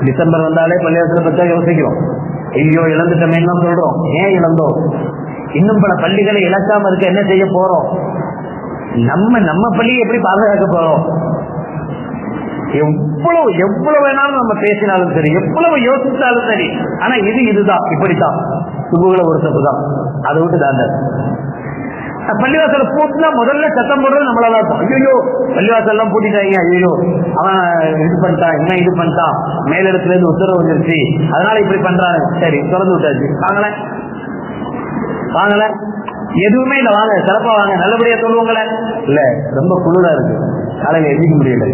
December வந்தாலே பள்ளிவாசலை பத்தா யோசிக்கிறோம் ஐயோ இழந்துட்டோமே தான் சொல்றோம் ஏன் இழந்தோம் இன்னும் பல பள்ளிகளை இழக்காம இருக்க என்ன செய்ய போறோம் நம்ம நம்ம பள்ளியை எப்படி பாதுகாக்க போறோம் எவ்வளவு எவ்வளவு வேணாலும் நம்ம பேசினாலும் சரி எவ்வளவு யோசித்தாலும் சரி ஆனா இது இதுதான் இப்படித்தான் சுபுகளை ஒரு தப்பு தான் அதை விட்டு தாண்ட பள்ளிவாசல பூட்டினா முதல்ல சத்தம் போடுறது நம்மளால இருக்கும் ஐயோ பள்ளிவாசல் எல்லாம் பூட்டிட்டாங்க ஐயோ அவன் இது பண்ணிட்டான் என்ன இது பண்ணிட்டான் மேலிடத்துல இருந்து உத்தரவு வந்துருச்சு அதனால இப்படி பண்றாங்க சரி திறந்து விட்டாச்சு வாங்கல வாங்கல எதுவுமே இல்ல வாங்க சிறப்பா வாங்க நல்லபடியா சொல்லுவாங்களே இல்ல ரொம்ப குளிரா இருக்கு காலையில எதிர்க்க முடியல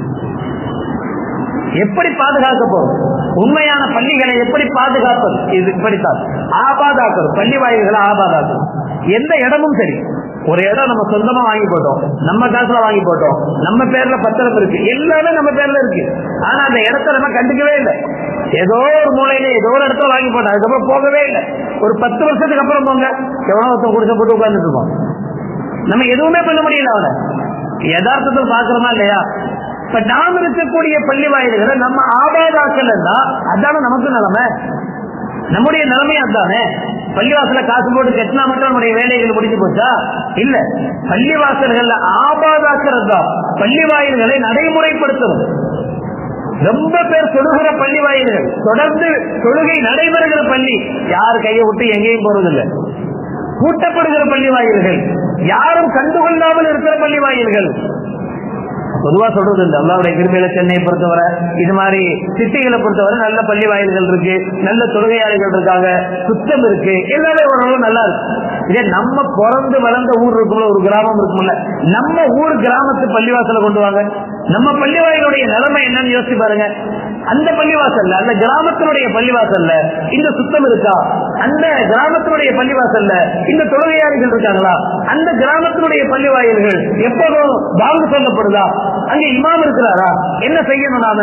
எப்படி பாதுகாக்க போறோம் உண்மையான பள்ளிகளை எப்படி பாதுகாப்பது இது இப்படித்தான் ஆபாதாக்கணும் பள்ளி வாயில்களை ஆபாதாக்கணும் எந்த இடமும் சரி ஒரு இடம் நம்ம சொந்தமா வாங்கி போட்டோம் நம்ம காசுல வாங்கி போட்டோம் நம்ம பேர்ல பத்திரம் இருக்கு எல்லாமே நம்ம பேர்ல இருக்கு ஆனா அந்த இடத்த நம்ம கண்டுக்கவே இல்லை ஏதோ ஒரு மூலையில ஏதோ ஒரு இடத்துல வாங்கி போட்டோம் அதுக்கப்புறம் போகவே இல்லை ஒரு பத்து வருஷத்துக்கு அப்புறம் போங்க எவ்வளவு ஒருத்தன் குடிச்ச போட்டு உட்கார்ந்துட்டு இருப்போம் நம்ம எதுவுமே பண்ண முடியல அவனை யதார்த்தத்தில் பாக்குறோமா இல்லையா இப்ப நாம் இருக்கக்கூடிய பள்ளி வாயில்களை நம்ம ஆபாதாக்கல் அதான நமக்கு நிலைமை நம்முடைய நிலைமை அதானே பள்ளிவாசல காசு போட்டு கட்டினா மட்டும் நம்முடைய வேலைகள் முடிஞ்சு போச்சா இல்ல பள்ளிவாசல்கள்ல ஆபாதாக்கிறது தான் பள்ளி வாயில்களை நடைமுறைப்படுத்தணும் ரொம்ப பேர் தொழுகிற பள்ளி வாயில்கள் தொடர்ந்து தொழுகை நடைபெறுகிற பள்ளி யார் கையை விட்டு எங்கேயும் போறதில்லை கூட்டப்படுகிற பள்ளி வாயில்கள் யாரும் கண்டுகொள்ளாமல் இருக்கிற பள்ளி வாயில்கள் பொதுவா சொல்றது இந்த அல்லாவுடைய கிருமையில சென்னையை பொறுத்தவரை இது மாதிரி சிட்டிகளை பொறுத்தவரை நல்ல பள்ளி வாயில்கள் இருக்கு நல்ல தொழுகையாளிகள் இருக்காங்க சுத்தம் இருக்கு எல்லாமே ஓரளவு நல்லா இருக்கு இதே நம்ம பிறந்து வளர்ந்த ஊர் இருக்கும்ல ஒரு கிராமம் இருக்கும்ல நம்ம ஊர் கிராமத்து பள்ளிவாசல கொண்டு வாங்க நம்ம பள்ளிவாயிலுடைய நிலைமை என்னன்னு யோசிச்சு பாருங்க அந்த பள்ளிவாசல்ல அந்த கிராமத்தினுடைய பள்ளிவாசல்ல இந்த சுத்தம் இருக்கா அந்த கிராமத்தினுடைய பள்ளிவாசல்ல இந்த தொழுகையாளிகள் இருக்காங்களா அந்த கிராமத்தினுடைய பள்ளிவாயில்கள் எப்போதும் வாழ்ந்து சொல்லப்படுதா அங்க இமாம் இருக்கிறாரா என்ன செய்யணும் நாம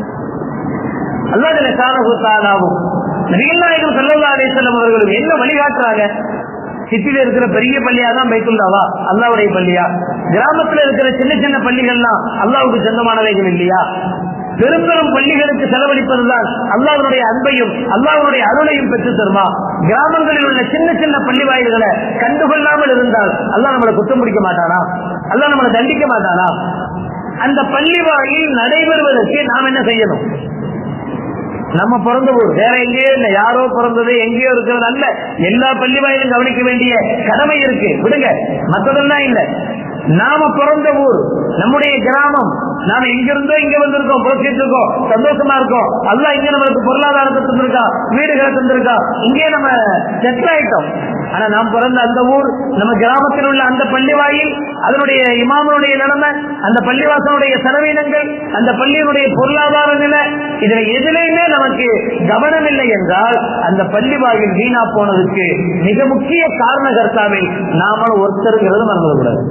அல்லாஹ் சாரகுத்தானாவும் நபிகள்நாயகம் சல்லல்லா அலிசல்லம் அவர்களும் என்ன வழிகாட்டுறாங்க சிட்டில இருக்கிற பெரிய பள்ளியா தான் பைத்துல்லாவா அல்லாவுடைய பள்ளியா கிராமத்துல இருக்கிற சின்ன சின்ன பள்ளிகள்லாம் அல்லாவுக்கு சொந்தமானவைகள் இல்லையா பெரும் பெரும் பள்ளிகளுக்கு செலவழிப்பதுதான் அல்லாவுடைய அன்பையும் அல்லாவுடைய அருளையும் பெற்று தருமா கிராமங்களில் உள்ள சின்ன சின்ன பள்ளி வாயில்களை கண்டுகொள்ளாமல் இருந்தால் அல்லாஹ் நம்மளை குற்றம் பிடிக்க மாட்டானா அல்லாஹ் நம்மளை தண்டிக்க மாட்டானா அந்த பள்ளி வாயில் நடைபெறுவதற்கு நாம் என்ன செய்யணும் நம்ம பிறந்த ஊர் வேற எங்கேயோ இல்ல யாரோ பிறந்தது எங்கேயோ இருக்கிறது அல்ல எல்லா பள்ளி வாயிலும் கவனிக்க வேண்டிய கடமை இருக்கு விடுங்க மற்றதெல்லாம் இல்ல நாம பிறந்த ஊர் நம்முடைய கிராமம் நாம இங்கிருந்தோ இங்க வந்திருக்கோம் புரட்சிட்டு இருக்கோம் சந்தோஷமா இருக்கோம் அல்ல இங்க நம்மளுக்கு பொருளாதாரத்தை தந்திருக்கா வீடுகளை தந்திருக்கா இங்கே நம்ம செட்டில் ஆயிட்டோம் ஆனா நாம் பிறந்த அந்த ஊர் நம்ம கிராமத்தில் உள்ள அந்த பள்ளி வாயில் அதனுடைய இமாமனுடைய நிலைமை அந்த பள்ளிவாசனுடைய செலவினங்கள் அந்த பள்ளியினுடைய பொருளாதார நிலை இதுல எதுலையுமே நமக்கு கவனம் இல்லை என்றால் அந்த பள்ளி வாயில் வீணா போனதுக்கு மிக முக்கிய காரணகர்த்தாவை நாமளும் ஒருத்தருங்கிறது மறந்துவிடக்கூடாது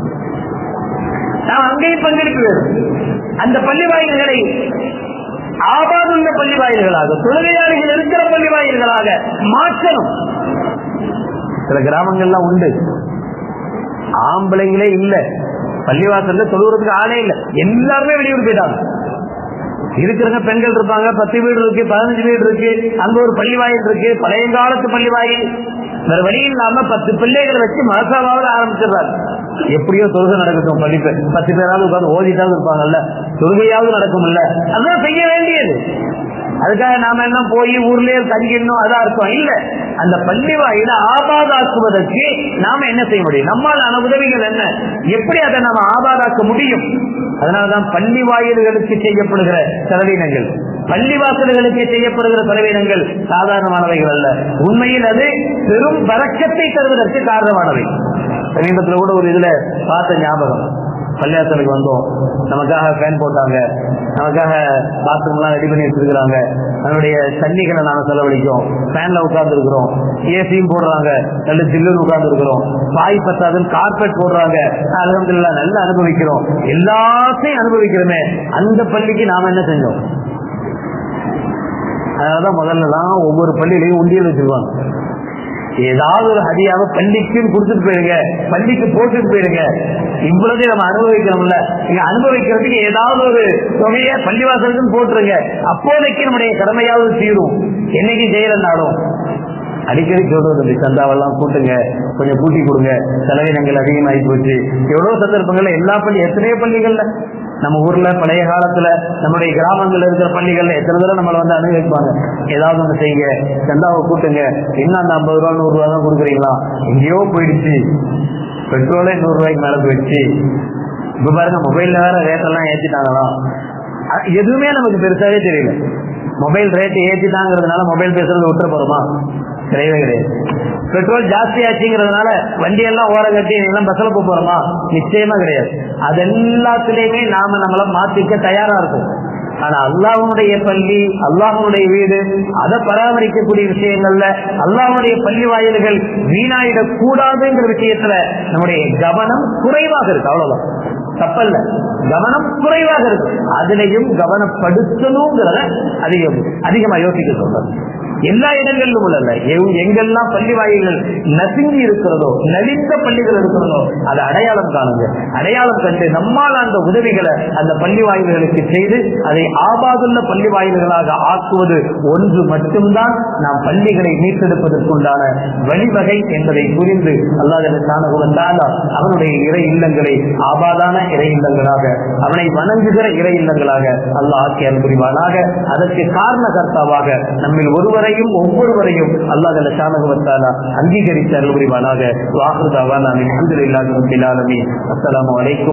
நாம் அங்கேயும் பங்கெடுக்க வேண்டும் அந்த பள்ளி வாயில்களை ஆபாதுள்ள பள்ளி வாயில்களாக தொழுகையாளிகள் இருக்கிற பள்ளி வாயில்களாக மாற்றணும் சில கிராமங்கள்லாம் உண்டு ஆம்பளைங்களே இல்ல பள்ளிவாசல்ல தொழுகிறதுக்கு ஆளே இல்ல எல்லாருமே வெளியூர் போயிட்டாங்க இருக்கிறவங்க பெண்கள் இருப்பாங்க பத்து வீடு இருக்கு பதினஞ்சு வீடு இருக்கு அங்க ஒரு பள்ளி வாயில் இருக்கு பழைய காலத்து பள்ளி வாயில் வேற வழி இல்லாம பத்து பிள்ளைகளை வச்சு மனசாவது ஆரம்பிச்சிடுறாங்க எப்படியோ தொழுகை நடக்கட்டும் பள்ளி பேர் பத்து பேராவது உட்காந்து ஓதிட்டாவது இருப்பாங்கல்ல தொழுகையாவது நடக்கும்ல அதான் செய்ய வேண்டியது அதுக்காக நாம என்ன போய் ஊர்லயே தங்கிடணும் அதான் அர்த்தம் இல்ல அந்த பள்ளி வாயில ஆபாதாக்குவதற்கு நாம என்ன செய்ய முடியும் நம்மளான உதவிகள் என்ன எப்படி அதை நாம ஆபாதாக்க முடியும் அதனாலதான் பள்ளி வாயில்களுக்கு செய்யப்படுகிற செலவினங்கள் பள்ளி வாசல்களுக்கு செய்யப்படுகிற செலவினங்கள் சாதாரணமானவைகள் அல்ல உண்மையில் அது பெரும் வரக்கத்தை தருவதற்கு காரணமானவை சமீபத்தில் கூட ஒரு இதுல பார்த்த ஞாபகம் பள்ளியாசலுக்கு வந்தோம் நமக்காக ஃபேன் போட்டாங்க நமக்காக பாத்ரூம் எல்லாம் ரெடி பண்ணி வச்சிருக்கிறாங்க நம்மளுடைய தண்ணிகளை நாம செலவழிக்கும் ஃபேன்ல உட்கார்ந்து இருக்கிறோம் ஏசியும் போடுறாங்க நல்ல சில்லுன்னு உட்கார்ந்து இருக்கிறோம் பாய் பத்தாதுன்னு கார்பெட் போடுறாங்க அலகம்துல்லா நல்லா அனுபவிக்கிறோம் எல்லாத்தையும் அனுபவிக்கிறோமே அந்த பள்ளிக்கு நாம என்ன செஞ்சோம் அதனாலதான் முதல்ல தான் ஒவ்வொரு பள்ளியிலையும் உண்டியல் வச்சிருவாங்க ஏதாவது ஒரு ஹதியாவை பள்ளிக்குன்னு கொடுத்துட்டு போயிருங்க பள்ளிக்கு போட்டுட்டு போயிருங்க இவ்வளவு நம்ம அனுபவிக்கிறோம்ல நீங்க அனுபவிக்கிறதுக்கு ஏதாவது ஒரு தொகையை பள்ளிவாசலுக்கு போட்டுருங்க அப்போதைக்கு நம்முடைய கடமையாவது தீரும் என்னைக்கு செய்யலன்னாலும் அடிக்கடி சொல்றது இந்த சந்தாவெல்லாம் கூட்டுங்க கொஞ்சம் கூட்டி கொடுங்க செலவினங்கள் அதிகமாகி போச்சு எவ்வளவு சந்தர்ப்பங்கள்ல எல்லா பள்ளி எத்தனையோ பள்ளிகள்ல நம்ம ஊர்ல பழைய காலத்துல நம்முடைய கிராமங்கள்ல இருக்கிற பள்ளிகள்ல எத்தனை தடவை நம்மளை வந்து அனுபவிப்பாங்க ஏதாவது ஒண்ணு செய்யுங்க சந்தாவை கூட்டுங்க இன்னும் அந்த ஐம்பது ரூபா நூறு ரூபா தான் கொடுக்குறீங்களா எங்கேயோ போயிடுச்சு பெட்ரோலே நூறு ரூபாய்க்கு மேல போயிடுச்சு இப்ப பாருங்க மொபைல்ல வேற ரேட் எல்லாம் ஏத்திட்டாங்களாம் அ- எதுவுமே நமக்கு பெருசாவே தெரியல மொபைல் ரேட் ஏத்திட்டாங்கிறதுனால மொபைல் பேசுறது விட்டுற போறோமா கிடையவே கிடையாது பெட்ரோல் ஜாஸ்தி ஆச்சுங்கிறதுனால வண்டி எல்லாம் ஓர கட்டி எல்லாம் பஸ்ல போக போறோமா நிச்சயமா கிடையாது அது எல்லாத்துலயுமே நாம நம்மள மாத்திக்க தயாரா இருக்கும் ஆனா அல்லாஹ்வுடைய பள்ளி அல்லாஹ்வுடைய வீடு அதை பராமரிக்கக்கூடிய விஷயங்கள்ல அல்லாஹ்வுடைய பள்ளி வாயில்கள் வீணாயிடக் கூடாதுங்கிற விஷயத்துல நம்முடைய கவனம் குறைவாக இருக்கு அவ்வளவுதான் தப்பல்ல கவனம் குறைவாக இருக்கு அதுலயும் கவனப்படுத்தணுங்கிறத அதிகம் அதிகமா யோசிக்க சொல்றது எல்லா இடங்களிலும் உள்ளல எங்க- எங்கெல்லாம் பள்ளி வாயில்கள் நசுங்கி இருக்கிறதோ நலிந்த பள்ளிகள் இருக்கிறதோ அதை அடையாளம் காணுங்க அடையாளம் கண்டு நம்மால் அந்த உதவிகளை அந்த பள்ளி வாயில்களுக்கு செய்து அதை ஆபாதுள்ள பள்ளி வாயில்களாக ஆக்குவது ஒன்று மட்டும்தான் நாம் பள்ளிகளை மீட்டெடுப்பதற்குண்டான வழிவகை என்பதை புரிந்து அல்லாத அவனுடைய இறை இல்லங்களை ஆபாதான இறை இல்லங்களாக அவனை வணங்குகிற இறை இல்லங்களாக அல்லாஹ் ஆக்கி அன்புரிவானாக அதற்கு காரணகர்த்தாவாக நம்மில் ஒருவரையும் ஒவ்வொருவரையும் அல்லாஹ் ஷானகுவத்தாலா அங்கீகரித்து அன்புரிவானாக வாக்குதாவான அலமதுல்லாஹி ரபில் ஆலமீன் அஸ்ஸலாமு அலைக்கும்